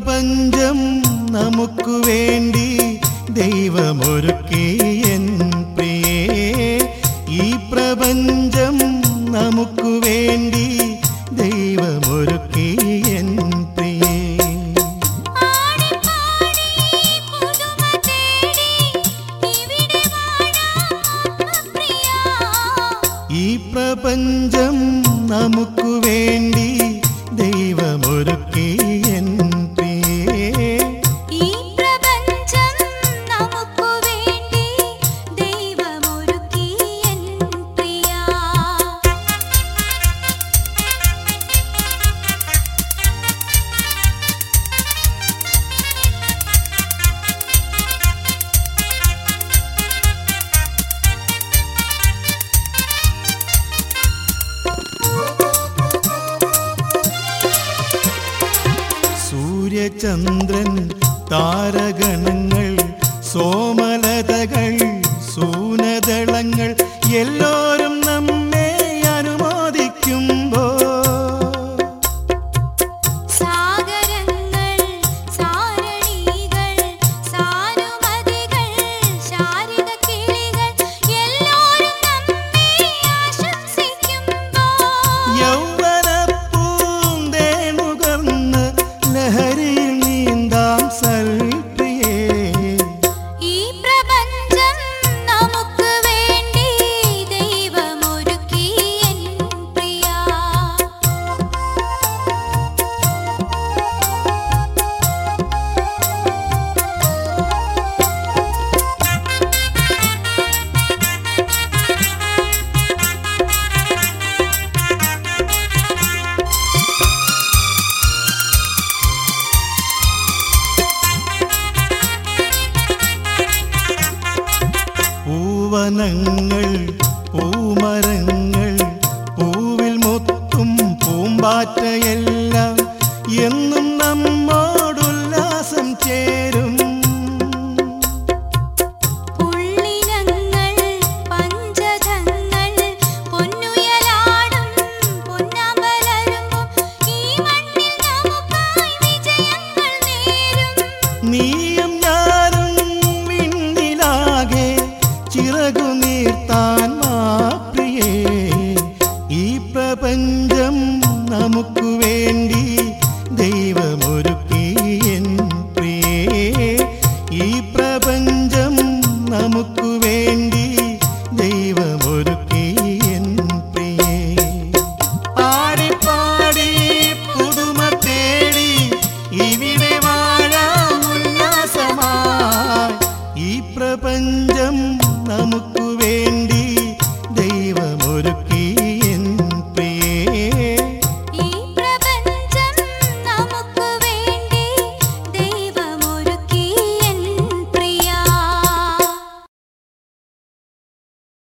പ്രപഞ്ചം നമുക്കു വേണ്ടി ദൈവമൊരുക്കി എൻ പ്രിയേ ഈ പ്രപഞ്ചം നമുക്കു വേണ്ടി ദൈവമൊരുക്കി എൻ പ്രിയേ ആടി പാടി പുതുമ തേടി ഇവിടെ വാഴാം പ്രിയാ ഈ പ്രപഞ്ചം നമുക്കു വേണ്ടി ദൈവമൊരുക്കി എൻ പ്രിയേ ഈ പ്രപഞ്ചം നമുക്കു വേണ്ടി ദൈവമൊരുക്കി എൻ പ്രിയാ സൂര്യചന്ദ്രൻ താരഗണങ്ങൾ സോമലതകൾ സൂനദളങ്ങൾ എല്ലാരും നമ്മെ അനുമോദിക്കുമ്പോ സാഗരങ്ങൾ സാരണികൾ സാനുമതികൾ ശാരിക കിളികൾ എല്ലാരും നമ്മെ ആശംസിക്കുമ്പോൾ യൗവനപ്പൂന്തേനുകർന്ന് ലഹരിയിൽ നീന്താം സൽപ്രിയേ ഈ പ്രപഞ്ചം നമുക്ക് വേണ്ടി ദൈവമൊരുക്കി എൻ പ്രിയാ പൂവനങ്ങൾ പൂമരങ്ങൾ പൂവിൽ മൊത്തും പൂമ്പാറ്റയെല്ലാം